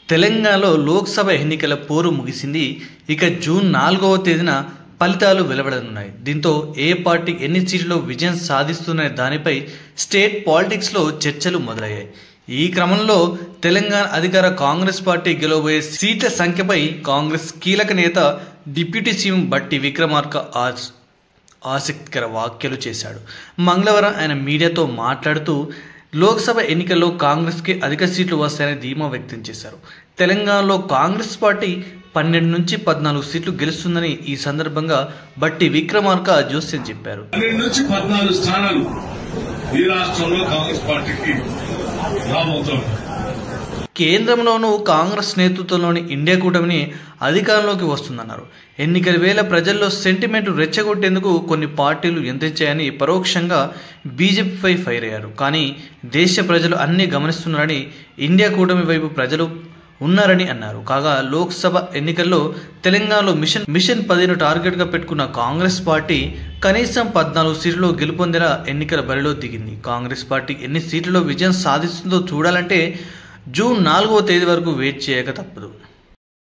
తెలంగాణలో లోక్సభ ఎన్నికల పోరు ముగిసింది ఇక జూన్ నాలుగవ తేదీన ఫలితాలు వెలువడనున్నాయి దీంతో ఏ పార్టీ ఎన్ని సీట్లలో విజయం సాధిస్తున్న దానిపై స్టేట్ పాలిటిక్స్లో చర్చలు మొదలయ్యాయి ఈ క్రమంలో తెలంగాణ అధికార కాంగ్రెస్ పార్టీ గెలవబోయే సీట్ల సంఖ్యపై కాంగ్రెస్ కీలక నేత డిప్యూటీ సీఎం బట్టి విక్రమార్క ఆజ్ ఆసక్తికర వ్యాఖ్యలు చేశాడు మంగళవారం ఆయన మీడియాతో మాట్లాడుతూ లోక్సభ ఎన్నికల్లో కాంగ్రెస్కి అధిక సీట్లు వస్తాయని ధీమా వ్యక్తం చేశారు తెలంగాణలో కాంగ్రెస్ పార్టీ పన్నెండు నుంచి పద్నాలుగు సీట్లు గెలుస్తుందని ఈ సందర్భంగా బట్టి విక్రమార్క జోస్యం చెప్పారు పన్నెండు నుంచి పద్నాలుగు స్థానాలు ఈ రాష్ట్రంలో కాంగ్రెస్ పార్టీకి రాబోతోంది కేంద్రంలోనూ కాంగ్రెస్ నేతృత్వంలోని ఇండియా కూటమిని అధికారంలోకి వస్తుందన్నారు ఎన్నికల వేళ ప్రజల్లో సెంటిమెంట్ రెచ్చగొట్టేందుకు కొన్ని పార్టీలు యంత్రించాయని పరోక్షంగా బీజేపీపై ఫైర్ అయ్యారు కానీ దేశ ప్రజలు అన్నీ గమనిస్తున్నారని ఇండియా కూటమి వైపు ప్రజలు ఉన్నారని అన్నారు కాగా లోక్సభ ఎన్నికల్లో తెలంగాణలో మిషన్ మిషన్ పదిను టార్గెట్గా పెట్టుకున్న కాంగ్రెస్ పార్టీ కనీసం పద్నాలుగు సీట్లలో గెలుపొందేలా ఎన్నికల బరిలో దిగింది కాంగ్రెస్ పార్టీ ఎన్ని సీట్లలో విజయం సాధిస్తుందో చూడాలంటే జూన్ నాలుగవ తేదీ వరకు వెయిట్ చేయక తప్పదు